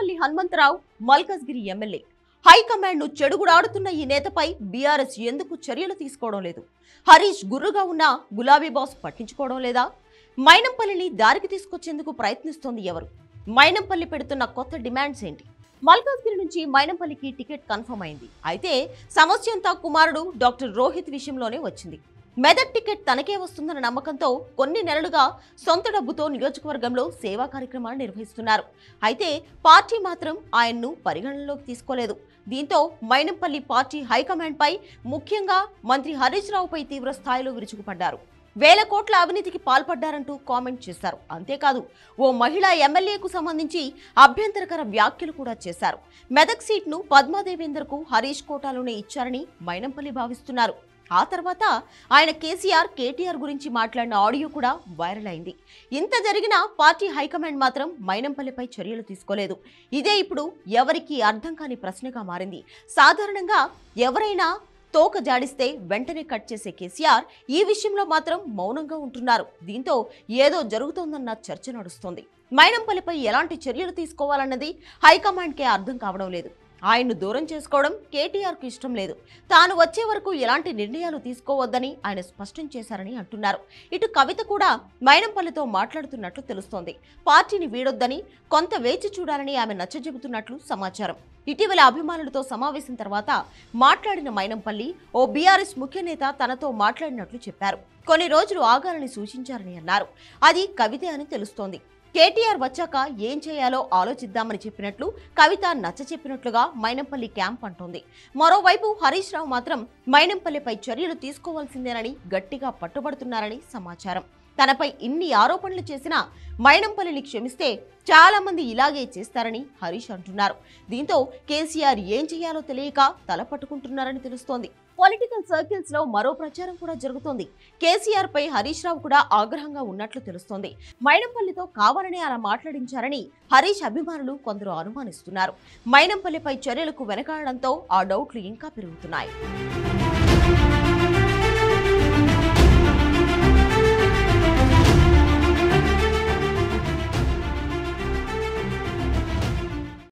Mynampally Hanumantharao Malkajgiri MLA high command ను చెడుగుడాడుతున్న ఈ నేతపై బీఆర్ఎస్ ఎందుకు చర్యలు తీసుకోవడం లేదు హరీష్ గుర్రుగా ఉన్న గులాబీ బాస్ పట్టించుకోవడం లేదా మైనంపల్లిని దారికి తీసుకొచ్చేందుకు ప్రయత్నిస్తోంది ఎవరు మైనంపల్లి పెడుతున్న కొత్త డిమాండ్స్ ఏంటి మల్కాజ్గిరి నుంచి మైనంపల్లికి టికెట్ కన్ఫర్మ్ అయింది అయితే సమస్య అంతా కుమారుడు డాక్టర్ రోహిత్ విషయంలోనే వచ్చింది మెదక్ టికెట్ తనకే వస్తుందన్న నమ్మకంతో కొన్ని నెలలుగా సొంత డబ్బుతో నియోజకవర్గంలో సేవా కార్యక్రమాలు నిర్వహిస్తున్నారు అయితే పార్టీ మాత్రం ఆయన్ను పరిగణనలోకి తీసుకోలేదు దీంతో మైనంపల్లి పార్టీ హైకమాండ్ పై ముఖ్యంగా మంత్రి హరీష్ రావుపై తీవ్ర స్థాయిలో విరుచుకుపడ్డారు వేల కోట్ల అవినీతికి పాల్పడ్డారంటూ కామెంట్ చేశారు అంతేకాదు ఓ మహిళా ఎమ్మెల్యేకు సంబంధించి అభ్యంతరకర వ్యాఖ్యలు కూడా చేశారు మెదక్ సీట్ను పద్మాదేవేందర్కు హరీష్ కోటాలోనే ఇచ్చారని మైనంపల్లి భావిస్తున్నారు ఆ తర్వాత ఆయన కేసీఆర్ కేటీఆర్ గురించి మాట్లాడిన ఆడియో కూడా వైరల్ అయింది ఇంత జరిగినా పార్టీ హైకమాండ్ మాత్రం మైనంపల్లిపై చర్యలు తీసుకోలేదు ఇదే ఇప్పుడు ఎవరికీ అర్థం కాని ప్రశ్నగా మారింది సాధారణంగా ఎవరైనా తోక జాడిస్తే వెంటనే కట్ చేసే కేసీఆర్ ఈ విషయంలో మాత్రం మౌనంగా ఉంటున్నారు దీంతో ఏదో జరుగుతోందన్న చర్చ నడుస్తోంది మైనంపల్లిపై ఎలాంటి చర్యలు తీసుకోవాలన్నది హైకమాండ్కే అర్థం కావడం లేదు ఆయన్ను దూరం చేసుకోవడం కేటీఆర్కు ఇష్టం లేదు తాను వచ్చే వరకు ఎలాంటి నిర్ణయాలు తీసుకోవద్దని ఆయన స్పష్టం చేశారని అంటున్నారు ఇటు కవిత కూడా మైనంపల్లితో మాట్లాడుతున్నట్లు తెలుస్తోంది పార్టీని వీడొద్దని కొంత వేచి చూడాలని ఆమె నచ్చజెబుతున్నట్లు సమాచారం ఇటీవల అభిమానులతో సమావేశం తర్వాత మాట్లాడిన మైనంపల్లి ఓ బీఆర్ఎస్ ముఖ్య నేత తనతో మాట్లాడినట్లు చెప్పారు కొన్ని రోజులు ఆగాలని సూచించారని అన్నారు అది కవితే అని తెలుస్తోంది కేటీఆర్ వచ్చాక ఏం చేయాలో ఆలోచిద్దామని చెప్పినట్లు కవిత నచ్చ చెప్పినట్లుగా మైనంపల్లి క్యాంప్ అంటోంది మరోవైపు హరీష్ రావు మాత్రం మైనంపల్లిపై చర్యలు తీసుకోవాల్సిందేనని గట్టిగా పట్టుబడుతున్నారని సమాచారం తనపై ఇన్ని ఆరోపణలు చేసినా మైనంపల్లిని క్షమిస్తే చాలా మంది ఇలాగే చేస్తారని హరీష్ అంటున్నారు దీంతో కేసీఆర్ ఏం చేయాలో తెలియక తల పట్టుకుంటున్నారని తెలుస్తోంది పొలిటికల్ సర్కిల్స్ లో మరో ప్రచారం కూడా జరుగుతోంది కేసీఆర్ పై హరీష్ రావు కూడా ఆగ్రహంగా ఉన్నట్లు తెలుస్తోంది మైనంపల్లితో కావాలని అలా మాట్లాడించారని హరీష్ అభిమానులు కొందరు అనుమానిస్తున్నారు మైనంపల్లిపై చర్యలకు వెనకాడడంతో ఆ డౌట్లు ఇంకా పెరుగుతున్నాయి